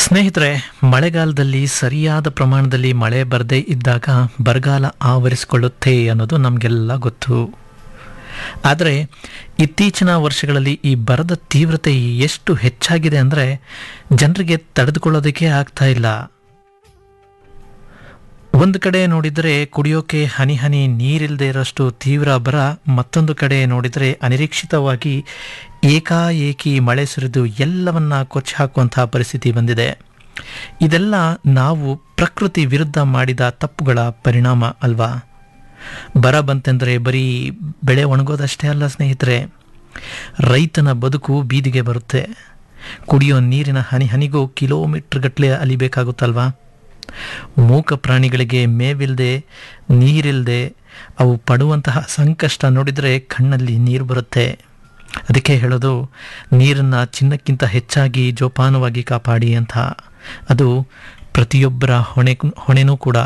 ಸ್ನೇಹಿತರೆ ಮಳೆಗಾಲದಲ್ಲಿ ಸರಿಯಾದ ಪ್ರಮಾಣದಲ್ಲಿ ಮಳೆ ಬರದೇ ಇದ್ದಾಗ ಬರಗಾಲ ಆವರಿಸಿಕೊಳ್ಳುತ್ತೆ ಅನ್ನೋದು ನಮಗೆಲ್ಲ ಗೊತ್ತು ಆದರೆ ಇತ್ತೀಚಿನ ವರ್ಷಗಳಲ್ಲಿ ಈ ಬರದ ತೀವ್ರತೆ ಎಷ್ಟು ಹೆಚ್ಚಾಗಿದೆ ಅಂದರೆ ಜನರಿಗೆ ತಡೆದುಕೊಳ್ಳೋದಕ್ಕೆ ಆಗ್ತಾ ಇಲ್ಲ ಒಂದು ಕಡೆ ನೋಡಿದರೆ ಕುಡಿಯೋಕೆ ಹನಿ ಹನಿ ನೀರಿಲ್ಲದೆ ಇರೋಷ್ಟು ತೀವ್ರ ಬರ ಮತ್ತೊಂದು ಕಡೆ ನೋಡಿದರೆ ಅನಿರೀಕ್ಷಿತವಾಗಿ ಏಕಾಏಕಿ ಮಳೆ ಸುರಿದು ಎಲ್ಲವನ್ನ ಕೊಚ್ಚಿ ಹಾಕುವಂತಹ ಪರಿಸ್ಥಿತಿ ಬಂದಿದೆ ಇದೆಲ್ಲ ನಾವು ಪ್ರಕೃತಿ ವಿರುದ್ಧ ಮಾಡಿದ ತಪ್ಪುಗಳ ಪರಿಣಾಮ ಅಲ್ವಾ ಬರ ಬಂತೆಂದರೆ ಬರೀ ಬೆಳೆ ಒಣಗೋದಷ್ಟೇ ಅಲ್ಲ ಸ್ನೇಹಿತರೆ ರೈತನ ಬದುಕು ಬೀದಿಗೆ ಬರುತ್ತೆ ಕುಡಿಯೋ ನೀರಿನ ಹನಿ ಹನಿಗೂ ಕಿಲೋಮೀಟರ್ ಗಟ್ಟಲೆ ಅಲಿಬೇಕಾಗುತ್ತಲ್ವಾ ಮೂಕ ಪ್ರಾಣಿಗಳಿಗೆ ಮೇವಿಲ್ಲದೆ ನೀರಿಲ್ಲದೆ ಅವು ಪಡುವಂತಹ ಸಂಕಷ್ಟ ನೋಡಿದರೆ ಕಣ್ಣಲ್ಲಿ ನೀರು ಬರುತ್ತೆ ಅದಕ್ಕೆ ಹೇಳೋದು ನೀರನ್ನು ಚಿನ್ನಕ್ಕಿಂತ ಹೆಚ್ಚಾಗಿ ಜೋಪಾನವಾಗಿ ಕಾಪಾಡಿ ಅಂತ ಅದು ಪ್ರತಿಯೊಬ್ಬರ ಹೊಣೆ ಹೊಣೆನೂ ಕೂಡ